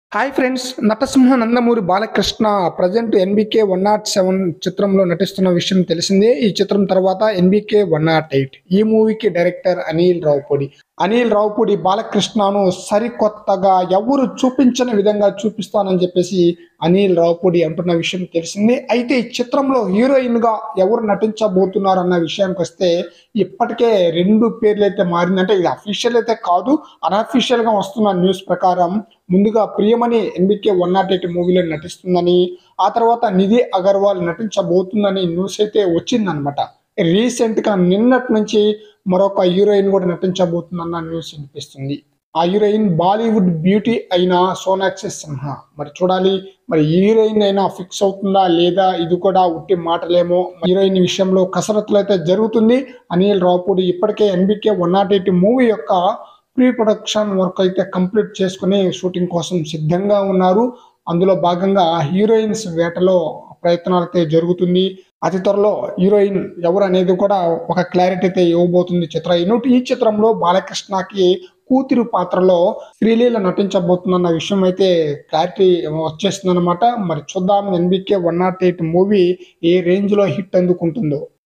hi friends Natasimha Nandamuri Balakrishna present NBK one nought seven చిత్రంలో నటిస్తున్న విషయం తెలిసిందే ఈ చిత్రం తర్వాత ఎన్బికే వన్ నాట్ ఎయిట్ ఈ మూవీకి డైరెక్టర్ అనిల్ రావుపూడి అనిల్ రావుపూడి బాలకృష్ణను సరికొత్తగా ఎవరు చూపించని విధంగా చూపిస్తానని చెప్పేసి అనిల్ రావుపూడి అంటున్న విషయం తెలిసిందే అయితే ఈ చిత్రంలో హీరోయిన్ గా ఎవరు నటించబోతున్నారు అన్న విషయానికి వస్తే ఇప్పటికే రెండు పేర్లు అయితే మారిందంటే ఇది అఫీషియల్ అయితే కాదు అన్అఫీషియల్ గా వస్తున్న న్యూస్ ప్రకారం ముందుగా Priyamani NBK one nought eight మూవీలో నటిస్తుందని ఆ తర్వాత నిధి అగర్వాల్ నటించబోతుందని న్యూస్ అయితే వచ్చిందనమాట రీసెంట్ గా నిన్నటి నుంచి మరొక హీరోయిన్ కూడా నటించబోతుందన్న న్యూస్ వినిపిస్తుంది ఆ హీరోయిన్ బాలీవుడ్ బ్యూటీ అయిన సోనాక్షి సిన్హా మరి చూడాలి మరి హీరోయిన్ అయినా ఫిక్స్ అవుతుందా లేదా ఇది కూడా ఉట్టి మాటలేమో హీరోయిన్ విషయంలో కసరత్తులు అయితే జరుగుతుంది అనిల్ రావుపూడి ఇప్పటికే NBK one nought eight movie యొక్క ప్రీ ప్రొడక్షన్ వర్క్ అయితే కంప్లీట్ చేసుకుని షూటింగ్ కోసం సిద్ధంగా ఉన్నారు అందులో భాగంగా హీరోయిన్స్ వేటలో ప్రయత్నాలు అయితే జరుగుతుంది అతి త్వరలో హీరోయిన్ ఎవరు అనేది కూడా ఒక క్లారిటీ అయితే ఇవ్వబోతుంది చిత్ర యూనిట్ ఈ చిత్రంలో బాలకృష్ణకి కూతురు పాత్రలో శ్రీలీల నటించబోతుందన్న విషయం అయితే క్లారిటీ వచ్చేస్తుంది అనమాట మరి చూద్దాం NBK one nought eight movie ఏ రేంజ్ లో హిట్ అందుకుంటుందో